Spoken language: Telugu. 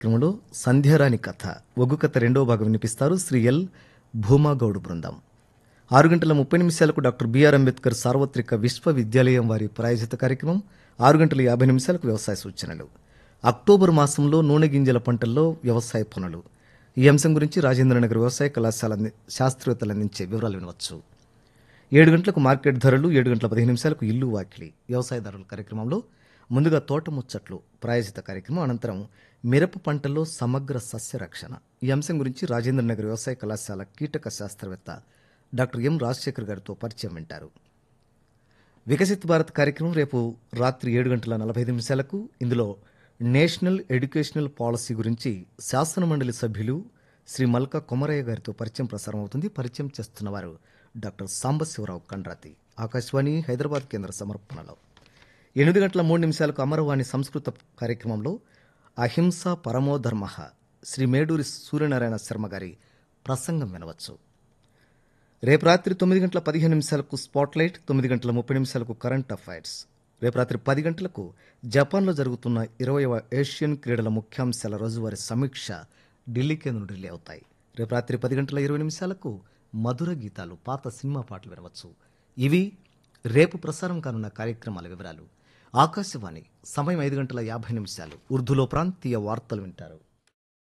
కార్యక్రమంలో సంధ్యారాణి కథ ఒగ్గు కథ రెండవ భాగం వినిపిస్తారు శ్రీ ఎల్ భూమాగౌడ్ బృందం ఆరు గంటల ముప్పై నిమిషాలకు డాక్టర్ బిఆర్ అంబేద్కర్ సార్వత్రిక విశ్వవిద్యాలయం వారి ప్రాయోజిత కార్యక్రమం ఆరు గంటల యాభై నిమిషాలకు వ్యవసాయ సూచనలు అక్టోబర్ మాసంలో నూనె గింజల పంటల్లో వ్యవసాయ పనులు ఈ అంశం గురించి రాజేంద్రనగర్ వ్యవసాయ కళాశాల అంది- శాస్త్రవేత్తలు అందించే వివరాలు వినవచ్చు ఏడు గంటలకు మార్కెట్ ధరలు ఏడు గంటల పదిహేను నిమిషాలకు ఇల్లు వాకిలి వ్యవసాయదారుల కార్యక్రమంలో ముందుగా తోట ముచ్చట్లు ప్రాయోజిత కార్యక్రమం అనంతరం మిరప పంటల్లో సమగ్ర సస్య రక్షణ ఈ అంశం గురించి రాజేంద్ర నగర్ వ్యవసాయ కళాశాల కీటక శాస్త్రవేత్త డాక్టర్ ఎం రాజశేఖర్ గారితో పరిచయం వింటారు వికసిత్ భారత్ కార్యక్రమం రేపు రాత్రి ఏడు గంటల నలభై ఐదు నిమిషాలకు ఇందులో నేషనల్ ఎడ్యుకేషనల్ పాలసీ గురించి శాసన మండలి సభ్యులు శ్రీ మల్కా కొమరయ్య గారితో పరిచయం ప్రసారం అవుతుంది పరిచయం చేస్తున్నవారు డాక్టర్ సాంబశివరావు కండ్రాతి ఆకాశవాణి హైదరాబాద్ కేంద్ర సమర్పణలో ఎనిమిది గంటల మూడు నిమిషాలకు అమరవాణి సంస్కృత కార్యక్రమంలో అహింస పరమోధర్మ శ్రీ మేడూరి సూర్యనారాయణ శర్మ గారి ప్రసంగం వినవచ్చు రేపు రాత్రి తొమ్మిది గంటల పదిహేను నిమిషాలకు స్పాట్లైట్ తొమ్మిది గంటల ముప్పై నిమిషాలకు కరెంట్ అఫైర్స్ రేపు రాత్రి పది గంటలకు జపాన్లో జరుగుతున్న ఇరవైవ ఏషియన్ క్రీడల ముఖ్యాంశాల రోజువారీ సమీక్ష ఢిల్లీ కేంద్రం ఢిల్లీ అవుతాయి రేపు రాత్రి పది గంటల ఇరవై నిమిషాలకు మధుర గీతాలు పాత సినిమా పాటలు వినవచ్చు ఇవి రేపు ప్రసారం కానున్న కార్యక్రమాల వివరాలు ఆకాశవాణి సమయం ఐదు గంటల యాభై నిమిషాలు ఉర్దూలో ప్రాంతీయ వార్తలు వింటారు